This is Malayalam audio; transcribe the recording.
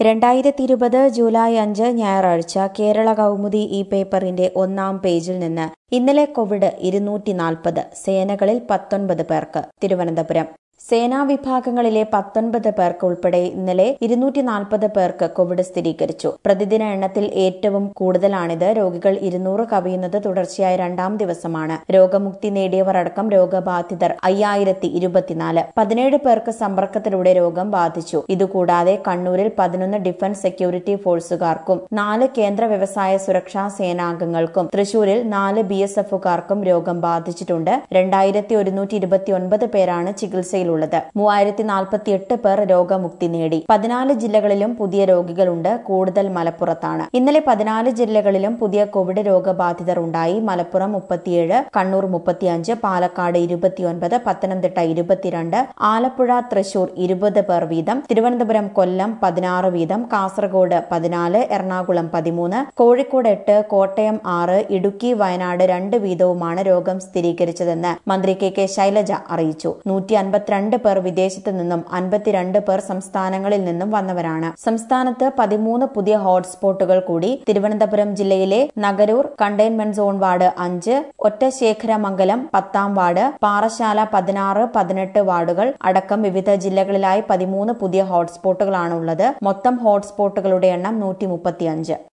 രണ്ടായിരത്തി ഇരുപത് ജൂലൈ അഞ്ച് ഞായറാഴ്ച കേരള കൗമുദി ഈ പേപ്പറിന്റെ ഒന്നാം പേജിൽ നിന്ന് ഇന്നലെ കോവിഡ് ഇരുന്നൂറ്റി നാൽപ്പത് സേനകളിൽ പത്തൊൻപത് പേർക്ക് തിരുവനന്തപുരം സേനാ വിഭാഗങ്ങളിലെ പത്തൊൻപത് പേർക്ക് ഉൾപ്പെടെ ഇന്നലെ ഇരുന്നൂറ്റി നാൽപ്പത് പേർക്ക് കോവിഡ് സ്ഥിരീകരിച്ചു പ്രതിദിന എണ്ണത്തിൽ ഏറ്റവും കൂടുതലാണിത് രോഗികൾ ഇരുന്നൂറ് കവിയുന്നത് തുടർച്ചയായ രണ്ടാം ദിവസമാണ് രോഗമുക്തി നേടിയവർ അടക്കം രോഗബാധിതർ അയ്യായിരത്തി ഇരുപത്തിനാല് പതിനേഴ് പേർക്ക് സമ്പർക്കത്തിലൂടെ രോഗം ബാധിച്ചു ഇതുകൂടാതെ കണ്ണൂരിൽ പതിനൊന്ന് ഡിഫൻസ് സെക്യൂരിറ്റി ഫോഴ്സുകാർക്കും നാല് കേന്ദ്ര വ്യവസായ സുരക്ഷാ സേനാംഗങ്ങൾക്കും തൃശൂരിൽ നാല് ബി എസ് എഫുകാർക്കും രോഗം ബാധിച്ചിട്ടുണ്ട് രണ്ടായിരത്തി ഒരുന്നൂറ്റി ഇരുപത്തിയൊൻപത് പേരാണ് ചികിത്സയിലുള്ളത് മൂവായിരത്തി നാൽപ്പത്തി എട്ട് പേർ രോഗമുക്തി നേടി പതിനാല് ജില്ലകളിലും പുതിയ രോഗികളുണ്ട് കൂടുതൽ മലപ്പുറത്താണ് ഇന്നലെ പതിനാല് ജില്ലകളിലും പുതിയ കോവിഡ് രോഗബാധിതർ ഉണ്ടായി മലപ്പുറം മുപ്പത്തിയേഴ് കണ്ണൂർ മുപ്പത്തിയഞ്ച് പാലക്കാട് ഇരുപത്തിയൊൻപത് പത്തനംതിട്ട ഇരുപത്തിരണ്ട് ആലപ്പുഴ തൃശൂർ ഇരുപത് പേർ വീതം തിരുവനന്തപുരം കൊല്ലം പതിനാറ് വീതം കാസർഗോഡ് പതിനാല് എറണാകുളം പതിമൂന്ന് കോഴിക്കോട് എട്ട് കോട്ടയം ആറ് ഇടുക്കി വയനാട് രണ്ട് വീതവുമാണ് രോഗം സ്ഥിരീകരിച്ചതെന്ന് മന്ത്രി കെ കെ ശൈലജ അറിയിച്ചു നൂറ്റി അൻപത്തിരണ്ട് പേർ വിദേശത്ത് നിന്നും അൻപത്തിരണ്ട് പേർ സംസ്ഥാനങ്ങളിൽ നിന്നും വന്നവരാണ് സംസ്ഥാനത്ത് പതിമൂന്ന് പുതിയ ഹോട്ട്സ്പോട്ടുകൾ കൂടി തിരുവനന്തപുരം ജില്ലയിലെ നഗരൂർ കണ്ടെയ്ൻമെന്റ് സോൺ വാർഡ് അഞ്ച് ഒറ്റശേഖരമംഗലം പത്താം വാർഡ് പാറശാല പതിനാറ് പതിനെട്ട് വാർഡുകൾ അടക്കം വിവിധ ജില്ലകളിലായി പതിമൂന്ന് പുതിയ ഹോട്ട്സ്പോട്ടുകളാണുള്ളത് മൊത്തം ഹോട്ട്സ്പോട്ടുകളുടെ എണ്ണം നൂറ്റി മുപ്പത്തിയഞ്ച്